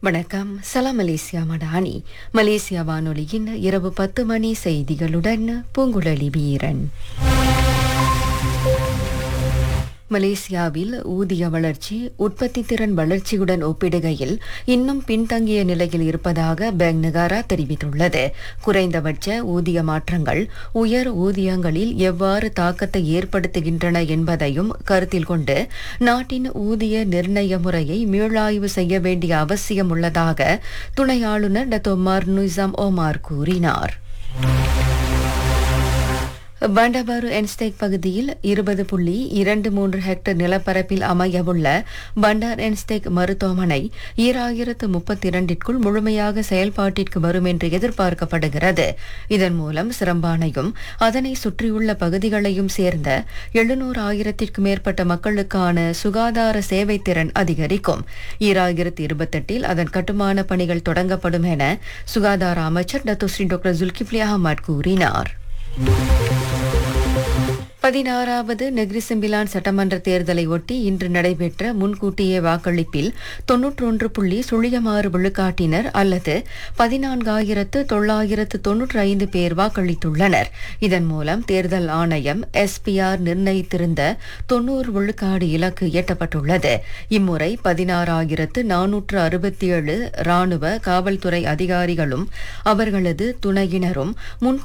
வணக்கம் சலாம் Malaysia Madani Malaysia வானொலியின் இரவு பத்து மணி செய்திகளுடன் பூங்குழலி வீரன் மலேசியாவில் ஊதிய வளர்ச்சி உற்பத்தி திறன் வளர்ச்சியுடன் ஒப்பிடுகையில் இன்னும் பின்தங்கிய நிலையில் இருப்பதாக பேங்க் நகாரா தெரிவித்துள்ளது குறைந்தபட்ச ஊதிய மாற்றங்கள் உயர் ஊதியங்களில் எவ்வாறு தாக்கத்தை ஏற்படுத்துகின்றன என்பதையும் கருத்தில் கொண்டு நாட்டின் ஊதிய நிர்ணய முறையை மீளாய்வு செய்ய வேண்டிய அவசியம் உள்ளதாக துணை ஆளுநர் டத்தோமார் நுய்சாம் ஓமார் கூறினார் பண்டபாரு என்ஸ்டேக் பகுதியில் இருபது புள்ளி இரண்டு மூன்று ஹெக்டேர் நிலப்பரப்பில் அமையவுள்ள பண்டார் என்ஸ்டேக் மருத்துவமனை ஈராயிரத்து முப்பத்தி இரண்டிற்குள் முழுமையாக செயல்பாட்டிற்கு வரும் என்று எதிர்பார்க்கப்படுகிறது இதன் மூலம் சிரம்பானையும் அதனை சுற்றியுள்ள பகுதிகளையும் சேர்ந்த எழுநூறு ஆயிரத்திற்கும் மேற்பட்ட மக்களுக்கான சுகாதார சேவை திறன் அதிகரிக்கும் ஈராயிரத்து இருபத்தெட்டில் அதன் கட்டுமான பணிகள் தொடங்கப்படும் என சுகாதார அமைச்சர் டத்துஸ்ரீ டாக்டர் ஜுல்கிப்லி அகமது கூறினார் பதினாறாவது நெக்ரிசெம்பிலான் சட்டமன்ற தேர்தலை ஒட்டி இன்று நடைபெற்ற முன்கூட்டிய வாக்களிப்பில் தொன்னூற்றொன்று புள்ளி சுழியமாறு விழுக்காட்டினர் அல்லது பதினான்காயிரத்து தொள்ளாயிரத்து தொன்னூற்றி ஐந்து பேர் வாக்களித்துள்ளனர் இதன் மூலம் தேர்தல் ஆணையம் எஸ்பிஆர் நிர்ணயித்திருந்த தொன்னூறு விழுக்காடு இலக்கு எட்டப்பட்டுள்ளது இம்முறை பதினாறாயிரத்து நானூற்று அறுபத்தி ஏழு ராணுவ காவல்துறை அதிகாரிகளும் அவர்களது துணையினரும் முன்